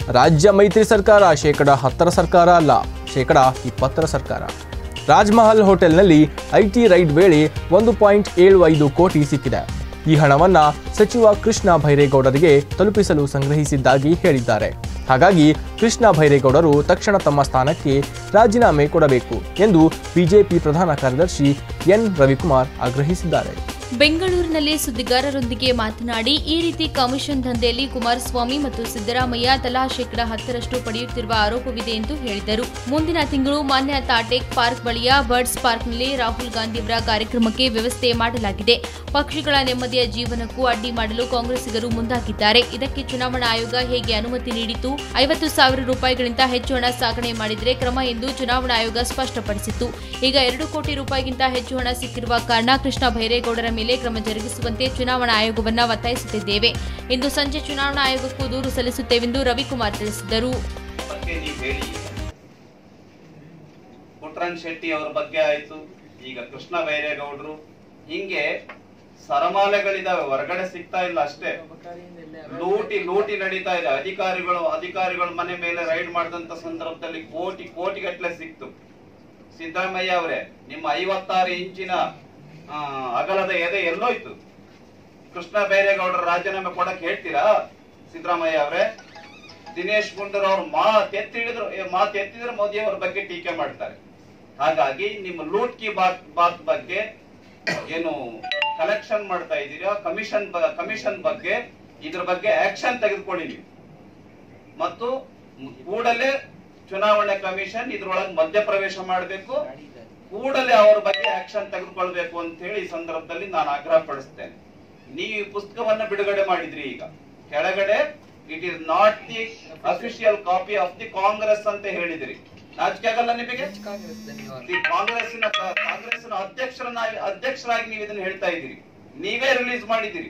ರಾಜ್ಯ ಮೈತ್ರಿ ಸರ್ಕಾರ ಶೇಕಡ ಹತ್ತರ ಸರ್ಕಾರ ಅಲ್ಲ ಶೇಕಡ ಇಪ್ಪತ್ತರ ಸರ್ಕಾರ ರಾಜ್ಮಹಲ್ ಹೋಟೆಲ್ನಲ್ಲಿ ಐಟಿ ರೈಡ್ ವೇಳೆ ಒಂದು ಪಾಯಿಂಟ್ ಏಳು ಐದು ಕೋಟಿ ಸಿಕ್ಕಿದೆ ಈ ಹಣವನ್ನ ಸಚಿವ ಕೃಷ್ಣ ಭೈರೇಗೌಡರಿಗೆ ತಲುಪಿಸಲು ಸಂಗ್ರಹಿಸಿದ್ದಾಗಿ ಹೇಳಿದ್ದಾರೆ ಹಾಗಾಗಿ ಕೃಷ್ಣ ಭೈರೇಗೌಡರು ತಕ್ಷಣ ತಮ್ಮ ಸ್ಥಾನಕ್ಕೆ ರಾಜೀನಾಮೆ ಕೊಡಬೇಕು ಎಂದು ಬಿಜೆಪಿ ಪ್ರಧಾನ ಕಾರ್ಯದರ್ಶಿ ಎನ್ ರವಿಕುಮಾರ್ ಆಗ್ರಹಿಸಿದ್ದಾರೆ ಬೆಂಗಳೂರಿನಲ್ಲಿ ಸುದ್ದಿಗಾರರೊಂದಿಗೆ ಮಾತನಾಡಿ ಈ ರೀತಿ ಕಮಿಷನ್ ದಂಧೆಯಲ್ಲಿ ಕುಮಾರಸ್ವಾಮಿ ಮತ್ತು ಸಿದ್ದರಾಮಯ್ಯ ತಲಾ ಶೇಕಡ ಹತ್ತರಷ್ಟು ಪಡೆಯುತ್ತಿರುವ ಆರೋಪವಿದೆ ಎಂದು ಹೇಳಿದರು ಮುಂದಿನ ತಿಂಗಳು ಮಾನ್ಯ ತಾಟೆಕ್ ಪಾರ್ಕ್ ಬಳಿಯ ಬರ್ಡ್ಸ್ ಪಾರ್ಕ್ನಲ್ಲಿ ರಾಹುಲ್ ಗಾಂಧಿಯವರ ಕಾರ್ಯಕ್ರಮಕ್ಕೆ ವ್ಯವಸ್ಥೆ ಮಾಡಲಾಗಿದೆ ಪಕ್ಷಿಗಳ ನೆಮ್ಮದಿಯ ಜೀವನಕ್ಕೂ ಅಡ್ಡಿ ಮಾಡಲು ಕಾಂಗ್ರೆಸ್ಸಿಗರು ಮುಂದಾಗಿದ್ದಾರೆ ಇದಕ್ಕೆ ಚುನಾವಣಾ ಆಯೋಗ ಹೇಗೆ ಅನುಮತಿ ನೀಡಿತು ಐವತ್ತು ಸಾವಿರ ರೂಪಾಯಿಗಳಿಂದ ಹೆಚ್ಚು ಹಣ ಸಾಗಣೆ ಮಾಡಿದರೆ ಕ್ರಮ ಎಂದು ಚುನಾವಣಾ ಆಯೋಗ ಸ್ಪಷ್ಟಪಡಿಸಿತ್ತು ಈಗ ಎರಡು ಕೋಟಿ ರೂಪಾಯಿಗಿಂತ ಹೆಚ್ಚು ಹಣ ಸಿಕ್ಕಿರುವ ಕಾರಣ ಕೃಷ್ಣ ಭೈರೇಗೌಡರ ಮೇಲೆ ಕ್ರಮ ಜರುಗಿಸುವಂತೆ ಚುನಾವಣಾ ಆಯೋಗವನ್ನ ಒತ್ತಾಯಿಸುತ್ತಿದ್ದೇವೆ ಇಂದು ಸಂಜೆ ಚುನಾವಣಾ ಆಯೋಗಕ್ಕೂ ದೂರು ಸಲ್ಲಿಸುತ್ತೇವೆಂದು ರವಿಕುಮಾರ್ ತಿಳಿಸಿದರು ಬಗ್ಗೆ ನೀವು ಹೇಳಿ ಪುಟ್ರಂಗ್ ಶೆಟ್ಟಿ ಅವರ ಬಗ್ಗೆ ಆಯ್ತು ಈಗ ಕೃಷ್ಣ ಬೈರೇಗೌಡರು ಹಿಂಗೆ ಸರಮಾಲೆಗಳಿದಾವೆ ಹೊರಗಡೆ ಸಿಗ್ತಾ ಇಲ್ಲ ಅಷ್ಟೇ ಲೂಟಿ ಲೂಟಿ ನಡೀತಾ ಇದೆ ಅಧಿಕಾರಿಗಳು ಅಧಿಕಾರಿಗಳ ಮನೆ ಮೇಲೆ ರೈಡ್ ಮಾಡಿದಂತ ಸಂದರ್ಭದಲ್ಲಿ ಕೋಟಿ ಕೋಟಿ ಗಟ್ಟಲೆ ಸಿಕ್ತು ಸಿದ್ದರಾಮಯ್ಯ ಅವರೇ ನಿಮ್ಮ ಐವತ್ತಾರು ಇಂಚಿನ ಆ, ಅಗಲದ ಎದೆ ಎಲ್ಲೋಯ್ತು ಕೃಷ್ಣ ಬೈರೇಗೌಡರ ರಾಜೀನಾಮೆ ಕೊಡಕ್ ಹೇಳ್ತೀರಾ ಸಿದ್ದರಾಮಯ್ಯ ಅವರೇ ದಿನೇಶ್ ಗುಂಡೂರಾವ್ ಅವ್ರು ಮಾತ್ ಎತ್ತಿ ಹಿಡಿದ್ರು ಏ, ಮಾತ್ ಎತ್ತಿದ್ರೆ ಮೋದಿ ಅವರ ಬಗ್ಗೆ ಟೀಕೆ ಮಾಡ್ತಾರೆ ಹಾಗಾಗಿ ನಿಮ್ಮ ಲೂಟ್ ಕಿ ಬಾತ್ ಬಾತ್ ಬಗ್ಗೆ ಏನು ಕಲೆಕ್ಷನ್ ಮಾಡ್ತಾ ಇದ್ದೀರಾ ಕಮಿಷನ್ ಕಮಿಷನ್ ಬಗ್ಗೆ ಇದ್ರ ಬಗ್ಗೆ ಆಕ್ಷನ್ ತೆಗೆದುಕೊಳ್ಳಿ ನೀವು ಮತ್ತು ಕೂಡಲೇ ಚುನಾವಣೆ ಕಮಿಷನ್ ಇದ್ರೊಳಗೆ ಮಧ್ಯಪ್ರವೇಶ ಮಾಡಬೇಕು ಕೂಡಲೇ ಅವರ ಬಗ್ಗೆ ಆಕ್ಷನ್ ತೆಗೆದುಕೊಳ್ಬೇಕು ಅಂತ ಹೇಳಿ ಈ ಸಂದರ್ಭದಲ್ಲಿ ನಾನು ಆಗ್ರಹ ಪಡಿಸ್ತೇನೆ ನೀವು ಈ ಪುಸ್ತಕವನ್ನ ಬಿಡುಗಡೆ ಮಾಡಿದ್ರಿ ಈಗ ಕೆಳಗಡೆ it is not the official copy of the Congress ಅಂತ ಹೇಳಿದ್ರಿ ನಾಚಿಕೆ ಆಗಲ್ಲ ನಿಮಗೆ ದಿ ಕಾಂಗ್ರೆಸ್ಸಿನ ಕಾಂಗ್ರೆಸ್ಸಿನ ಅಧ್ಯಕ್ಷರನ್ನಾಗಿ ಅಧ್ಯಕ್ಷರಾಗಿ ನೀವು ಇದನ್ನ ಹೇಳ್ತಾ ಇದ್ದೀರಿ ನೀವೇ ರಿಲೀಸ್ ಮಾಡಿದ್ದೀರಿ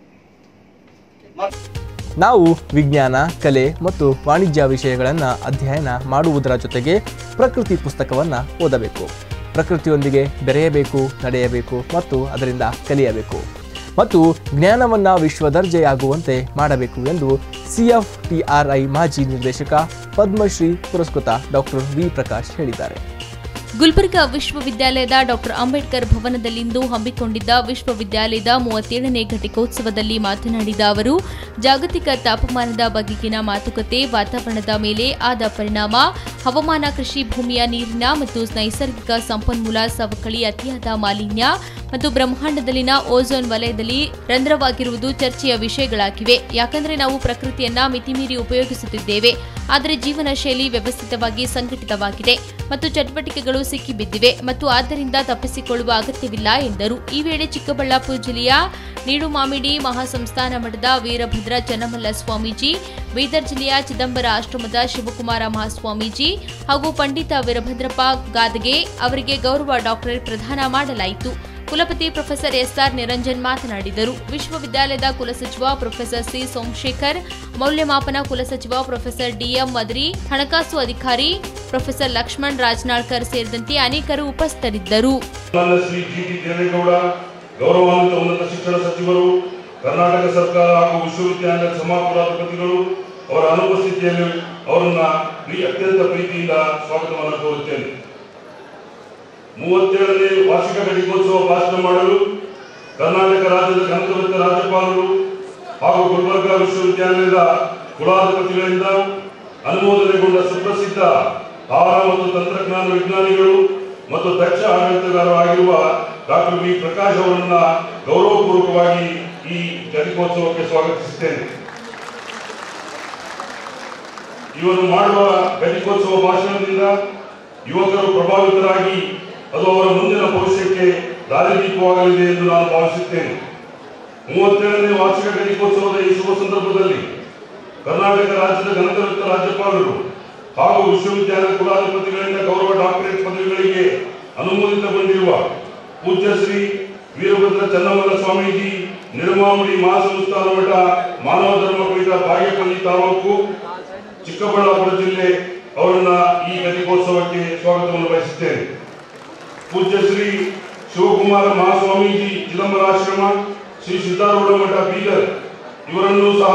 ಮತ್ತೆ ನಾವು ವಿಜ್ಞಾನ ಕಲೆ ಮತ್ತು ವಾಣಿಜ್ಯ ವಿಷಯಗಳನ್ನು ಅಧ್ಯಯನ ಮಾಡುವುದರ ಜೊತೆಗೆ ಪ್ರಕೃತಿ ಪುಸ್ತಕವನ್ನು ಓದಬೇಕು ಪ್ರಕೃತಿಯೊಂದಿಗೆ ಬೆರೆಯಬೇಕು ನಡೆಯಬೇಕು ಮತ್ತು ಅದರಿಂದ ಕಲಿಯಬೇಕು ಮತ್ತು ಜ್ಞಾನವನ್ನು ವಿಶ್ವದರ್ಜೆಯಾಗುವಂತೆ ಮಾಡಬೇಕು ಎಂದು ಸಿಎಫ್ಟಿಆರ್ಐ ಮಾಜಿ ನಿರ್ದೇಶಕ ಪದ್ಮಶ್ರೀ ಪುರಸ್ಕೃತ ಡಾಕ್ಟರ್ ವಿ ಪ್ರಕಾಶ್ ಹೇಳಿದ್ದಾರೆ ಗುಲ್ಬರ್ಗಾ ವಿಶ್ವವಿದ್ಯಾಲಯದ ಡಾಕ್ಟರ್ ಅಂಬೇಡ್ಕರ್ ಭವನದಲ್ಲಿಂದು ಹಮ್ಮಿಕೊಂಡಿದ್ದ ವಿಶ್ವವಿದ್ಯಾಲಯದ ಮೂವತ್ತೇಳನೇ ಘಟಿಕೋತ್ಸವದಲ್ಲಿ ಮಾತನಾಡಿದ ಅವರು ಜಾಗತಿಕ ತಾಪಮಾನದ ಬಗೆಗಿನ ಮಾತುಕತೆ ವಾತಾವರಣದ ಮೇಲೆ ಆದ ಪರಿಣಾಮ ಹವಾಮಾನ ಕೃಷಿ ಭೂಮಿಯ ನೀರಿನ ಮತ್ತು ನೈಸರ್ಗಿಕ ಸಂಪನ್ಮೂಲ ಸವಕಳಿ ಅತಿಯಾದ ಮಾಲಿನ್ಯ ಮತ್ತು ಬ್ರಹ್ಮಾಂಡದಲ್ಲಿನ ಓಝೋನ್ ವಲಯದಲ್ಲಿ ರಂಧ್ರವಾಗಿರುವುದು ಚರ್ಚೆಯ ವಿಷಯಗಳಾಗಿವೆ ಯಾಕಂದರೆ ನಾವು ಪ್ರಕೃತಿಯನ್ನ ಮಿತಿಮೀರಿ ಉಪಯೋಗಿಸುತ್ತಿದ್ದೇವೆ ಆದರೆ ಜೀವನ ಶೈಲಿ ವ್ಯವಸ್ಥಿತವಾಗಿ ಸಂಘಟಿತವಾಗಿದೆ ಮತ್ತು ಚಟುವಟಿಕೆಗಳು ಸಿಕ್ಕಿಬಿದ್ದಿವೆ ಮತ್ತು ಆದ್ದರಿಂದ ತಪ್ಪಿಸಿಕೊಳ್ಳುವ ಅಗತ್ಯವಿಲ್ಲ ಎಂದರು ಈ ವೇಳೆ ಚಿಕ್ಕಬಳ್ಳಾಪುರ ಜಿಲ್ಲೆಯ ನೀಡುಮಾಮಿಡಿ ಮಹಾಸಂಸ್ಥಾನ ಮಠದ ವೀರಭದ್ರ ಚನ್ನಮಲ್ಲ ಸ್ವಾಮೀಜಿ ಬೀದರ್ ಜಿಲ್ಲೆಯ ಚಿದಂಬರ ಆಶ್ರಮದ ಶಿವಕುಮಾರ ಮಹಾಸ್ವಾಮೀಜಿ ಹಾಗೂ ಪಂಡಿತ ವೀರಭದ್ರಪ್ಪ ಗಾದಗೆ ಅವರಿಗೆ ಗೌರವ ಡಾಕ್ಟರೇಟ್ ಪ್ರದಾನ ಮಾಡಲಾಯಿತು ಕುಲಪತಿ ಪ್ರೊಫೆಸರ್ ಎಸ್ಆರ್ ನಿರಂಜನ್ ಮಾತನಾಡಿದರು ವಿಶ್ವವಿದ್ಯಾಲಯದ ಕುಲಸಚಿವ ಪ್ರೊಫೆಸರ್ ಸಿ ಸೋಮಶೇಖರ್ ಮೌಲ್ಯಮಾಪನ ಕುಲಸಚಿವ ಪ್ರೊಫೆಸರ್ ಡಿಎಂ ಮದ್ರಿ ಹಣಕಾಸು ಅಧಿಕಾರಿ ಪ್ರೊಫೆಸರ್ ಲಕ್ಷ್ಮಣ್ ರಾಜನಾಳ್ಕರ್ ಸೇರಿದಂತೆ ಅನೇಕರು ಉಪಸ್ಥಿತರಿದ್ದರು ಮಾನ್ಯ ಶ್ರೀ ಜಿ ಟಿ ದೇವೇಗೌಡ ಗೌರವಾನ್ವಿತ ಉನ್ನತ ಶಿಕ್ಷಣ ಸಚಿವರು ಕರ್ನಾಟಕ ಸರ್ಕಾರ ಹಾಗೂ ವಿಶ್ವವಿದ್ಯಾಲಯದ ಸಮಾಪುರಾಧಿಪತಿಗಳು ಅವರ ಅನುಪಸ್ಥಿತಿಯಲ್ಲಿ ಅವರನ್ನ ಪ್ರೀ ಅತ್ಯಂತ ಪ್ರೀತಿಯಿಂದ ಸ್ವಾಗತವನ್ನು ಕೋರುತ್ತೇನೆ ಮೂವತ್ತೇಳನೇ ವಾರ್ಷಿಕ ಘಟಿಕೋತ್ಸವ ಭಾಷಣ ಮಾಡಲು ಕರ್ನಾಟಕ ರಾಜ್ಯದ ಗಣತಂತ್ರ ರಾಜ್ಯಪಾಲರು ಹಾಗೂ ಗುಲ್ಬರ್ಗಾ ವಿಶ್ವವಿದ್ಯಾಲಯದ ಕುಲಾಧಿಪತಿಗಳಿಂದ ಅನುಮೋದನೆಗೊಂಡ ಸುಪ್ರಸಿದ್ಧ ಆಹಾರ ಮತ್ತು ತಂತ್ರಜ್ಞಾನ ವಿಜ್ಞಾನಿಗಳು ಮತ್ತು ದಕ್ಷ ಆಡಳಿತಗಾರರಾಗಿರುವ ಡಾಕ್ಟರ್ ವಿ ಪ್ರಕಾಶ್ ಅವರನ್ನ ಗೌರವಪೂರ್ವಕವಾಗಿ ಈ ಘಟಿಕೋತ್ಸವಕ್ಕೆ ಸ್ವಾಗತಿಸುತ್ತೇನೆ ಇವರು ಮಾಡುವ ಘಟಿಕೋತ್ಸವ ಭಾಷಣದಿಂದ ಯುವಕರು ಪ್ರಭಾವಿತರಾಗಿ ಅದು ಅವರ ಮುಂದಿನ ಭವಿಷ್ಯಕ್ಕೆ ದಾರಿದೀಪವಾಗಲಿದೆ ಎಂದು ನಾನು ಭಾವಿಸುತ್ತೇನೆ ಮೂವತ್ತೇಳನೇ ವಾರ್ಷಿಕ ಘಟಿಕೋತ್ಸವದ ಈ ಶುಭ ಸಂದರ್ಭದಲ್ಲಿ ಕರ್ನಾಟಕ ರಾಜ್ಯದ ಗಣತಂತ್ರ ರಾಜ್ಯಪಾಲರು ಹಾಗೂ ವಿಶ್ವವಿದ್ಯಾಲಯ ಕುಲಾಧಿಪತಿಗಳಿಂದ ಗೌರವ ಡಾಕ್ಟರೇಟ್ ಪದವಿಗಳಿಗೆ ಅನುಮೋದಿತಗೊಂಡಿರುವ ಪೂಜ್ಯ ಶ್ರೀ ವೀರಭದ್ರ ಚನ್ನಮಲ್ಲ ಸ್ವಾಮೀಜಿ ನಿರ್ಮಾಮುಡಿ ಮಹಾಸಂಸ್ಥಾನ ಮಠ ಮಾನವ ಧರ್ಮ ಪೀಠ ಬಾಗೇಪಲ್ಲಿ ತಾಲೂಕು ಚಿಕ್ಕಬಳ್ಳಾಪುರ ಜಿಲ್ಲೆ ಅವರನ್ನ ಈ ಘಟಿಕೋತ್ಸವಕ್ಕೆ ಸ್ವಾಗತವನ್ನು ಬಯಸುತ್ತೇನೆ ಪೂಜ್ಯ ಶ್ರೀ ಶಿವಕುಮಾರ ಮಹಾಸ್ವಾಮೀಜಿ ಚಿದಂಬರಾಶ್ರಮ ಶ್ರೀ ಸಿದ್ದಾರೂಢ ಮಠ ಬೀದರ್ ಇವರನ್ನೂ ಸಹ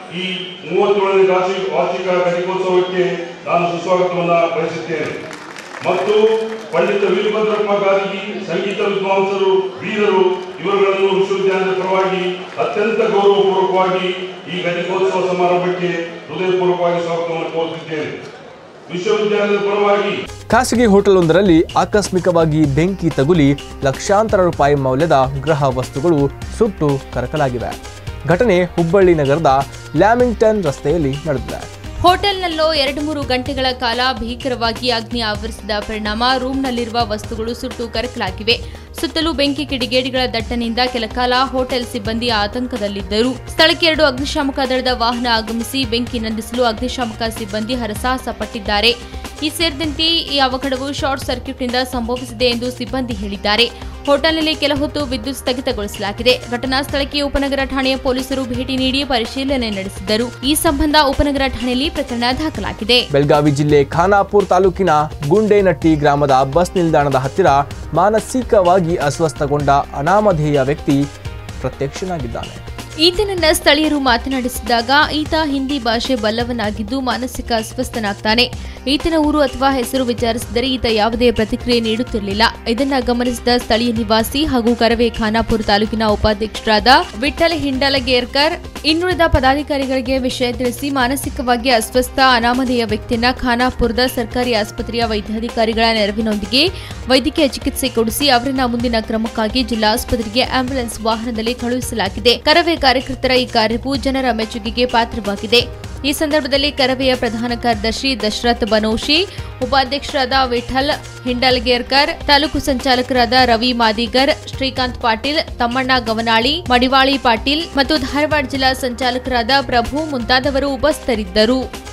ಈ ಮೂವತ್ತೇಳನೇ ವಾರ್ಷಿಕ ವಾರ್ಷಿಕ ಘಟಿಕೋತ್ಸವಕ್ಕೆ ನಾನು ಸುಸ್ವಾಗತವನ್ನ ಬಯಸುತ್ತೇನೆ ಮತ್ತು ಪಂಡಿತ ವೀರಭದ್ರಪ್ಪ ಗಾದಿಗಿ ಸಂಗೀತ ವಿದ್ವಾಂಸರು ವೀರರು ಇವರುಗಳನ್ನು ವಿಶ್ವವಿದ್ಯಾಲಯದ ಪರವಾಗಿ ಅತ್ಯಂತ ಗೌರವಪೂರ್ವಕವಾಗಿ ಈ ಘಟಿಕೋತ್ಸವ ಸಮಾರಂಭಕ್ಕೆ ಹೃದಯಪೂರ್ವಕವಾಗಿ ಸ್ವಾಗತವನ್ನು ಕೋರುತ್ತಿದ್ದೇನೆ ವಿಶ್ವವಿದ್ಯಾಲಯದ ಪರವಾಗಿ ಖಾಸಗಿ ಹೋಟೆಲೊಂದರಲ್ಲಿ ಆಕಸ್ಮಿಕವಾಗಿ ಬೆಂಕಿ ತಗುಲಿ ಲಕ್ಷಾಂತರ ರೂಪಾಯಿ ಮೌಲ್ಯದ ಗೃಹ ವಸ್ತುಗಳು ಸುಟ್ಟು ಕರಕಲಾಗಿವೆ ಘಟನೆ ಹುಬ್ಬಳ್ಳಿ ನಗರದ ಲ್ಯಾಮಿಂಗ್ಟನ್ ರಸ್ತೆಯಲ್ಲಿ ನಡೆದಿದೆ ಹೋಟೆಲ್ನಲ್ಲೋ ಎರಡು ಮೂರು ಗಂಟೆಗಳ ಕಾಲ ಭೀಕರವಾಗಿ ಅಗ್ನಿ ಆವರಿಸಿದ ಪರಿಣಾಮ ರೂಮ್ನಲ್ಲಿರುವ ವಸ್ತುಗಳು ಸುಟ್ಟು ಕರಕಲಾಗಿವೆ ಸುತ್ತಲೂ ಬೆಂಕಿ ಕಿಡಿಗೇಡಿಗಳ ದಟ್ಟಣೆಯಿಂದ ಕೆಲಕಾಲ ಹೋಟೆಲ್ ಸಿಬ್ಬಂದಿ ಆತಂಕದಲ್ಲಿದ್ದರು ಸ್ಥಳಕ್ಕೆ ಎರಡು ಅಗ್ನಿಶಾಮಕ ದಳದ ವಾಹನ ಆಗಮಿಸಿ ಬೆಂಕಿ ನಂದಿಸಲು ಅಗ್ನಿಶಾಮಕ ಸಿಬ್ಬಂದಿ ಹರಸಾಹಸ ಪಟ್ಟಿದ್ದಾರೆ ಈ ಸೇರಿದಂತೆ ಈ ಅವಘಡವು ಶಾರ್ಟ್ ಸರ್ಕ್ಯೂಟ್ನಿಂದ ಸಂಭವಿಸಿದೆ ಎಂದು ಸಿಬ್ಬಂದಿ ಹೇಳಿದ್ದಾರೆ ಹೋಟೆಲ್ನಲ್ಲಿ ಕೆಲ ಹೊತ್ತು ವಿದ್ಯುತ್ ಸ್ಥಗಿತಗೊಳಿಸಲಾಗಿದೆ ಘಟನಾ ಸ್ಥಳಕ್ಕೆ ಉಪನಗರ ಠಾಣೆಯ ಪೊಲೀಸರು ಭೇಟಿ ನೀಡಿ ಪರಿಶೀಲನೆ ನಡೆಸಿದ್ದರು ಈ ಸಂಬಂಧ ಉಪನಗರ ಠಾಣೆಯಲ್ಲಿ ಪ್ರಕರಣ ದಾಖಲಾಗಿದೆ ಬೆಳಗಾವಿ ಜಿಲ್ಲೆ ಖಾನಾಪುರ ತಾಲೂಕಿನ ಗುಂಡೇನಟ್ಟಿ ಗ್ರಾಮದ ಬಸ್ ನಿಲ್ದಾಣದ ಹತ್ತಿರ ಮಾನಸಿಕವಾಗಿ ಅಸ್ವಸ್ಥಗೊಂಡ ಅನಾಮಧೇಯ ವ್ಯಕ್ತಿ ಪ್ರತ್ಯಕ್ಷನಾಗಿದ್ದಾನೆ ಈತನನ್ನ ಸ್ಥಳೀಯರು ಮಾತನಾಡಿಸಿದಾಗ ಈತ ಹಿಂದಿ ಭಾಷೆ ಬಲ್ಲವನಾಗಿದ್ದು ಮಾನಸಿಕ ಅಸ್ವಸ್ಥನಾಗ್ತಾನೆ ಈತನ ಊರು ಅಥವಾ ಹೆಸರು ವಿಚಾರಿಸಿದರೆ ಈತ ಯಾವುದೇ ಪ್ರತಿಕ್ರಿಯೆ ನೀಡುತ್ತಿರಲಿಲ್ಲ ಇದನ್ನ ಗಮನಿಸಿದ ಸ್ಥಳೀಯ ನಿವಾಸಿ ಹಾಗೂ ಕರವೇ ಖಾನಾಪುರ ತಾಲೂಕಿನ ಉಪಾಧ್ಯಕ್ಷರಾದ ವಿಠಲ್ ಹಿಂಡಲಗೇರ್ಕರ್ ಇನ್ನುಳಿದ ಪದಾಧಿಕಾರಿಗಳಿಗೆ ವಿಷಯ ತಿಳಿಸಿ ಮಾನಸಿಕವಾಗಿ ಅಸ್ವಸ್ಥ ಅನಾಮಧೇಯ ವ್ಯಕ್ತಿಯನ್ನ ಖಾನಾಪುರದ ಸರ್ಕಾರಿ ಆಸ್ಪತ್ರೆಯ ವೈದ್ಯಾಧಿಕಾರಿಗಳ ನೆರವಿನೊಂದಿಗೆ ವೈದ್ಯಕೀಯ ಚಿಕಿತ್ಸೆ ಕೊಡಿಸಿ ಅವರನ್ನ ಮುಂದಿನ ಕ್ರಮಕ್ಕಾಗಿ ಜಿಲ್ಲಾ ಆಸ್ಪತ್ರೆಗೆ ಆಂಬ್ಯುಲೆನ್ಸ್ ವಾಹನದಲ್ಲಿ ಕಳುಹಿಸಲಾಗಿದೆ ಕರವೇ ಕಾರ್ಯಕರ್ತರ ಈ ಕಾರ್ಯವು ಜನರ ಮೆಚ್ಚುಗೆಗೆ ಪಾತ್ರವಾಗಿದೆ ಈ ಸಂದರ್ಭದಲ್ಲಿ ಕರವೆಯ ಪ್ರಧಾನ ಕಾರ್ಯದರ್ಶಿ ದಶರಥ್ ಬನೋಶಿ ಉಪಾಧ್ಯಕ್ಷರಾದ ವಿಠಲ್ ಹಿಂಡಲ್ಗೇರ್ಕರ್ ತಾಲೂಕು ಸಂಚಾಲಕರಾದ ರವಿ ಮಾದಿಗರ್ ಶ್ರೀಕಾಂತ್ ಪಾಟೀಲ್ ತಮ್ಮಣ್ಣ ಗವನಾಳಿ ಮಡಿವಾಳಿ ಪಾಟೀಲ್ ಮತ್ತು ಧಾರವಾಡ ಜಿಲ್ಲಾ ಸಂಚಾಲಕರಾದ ಪ್ರಭು ಮುಂತಾದವರು ಉಪಸ್ಥಿತರಿದ್ದರು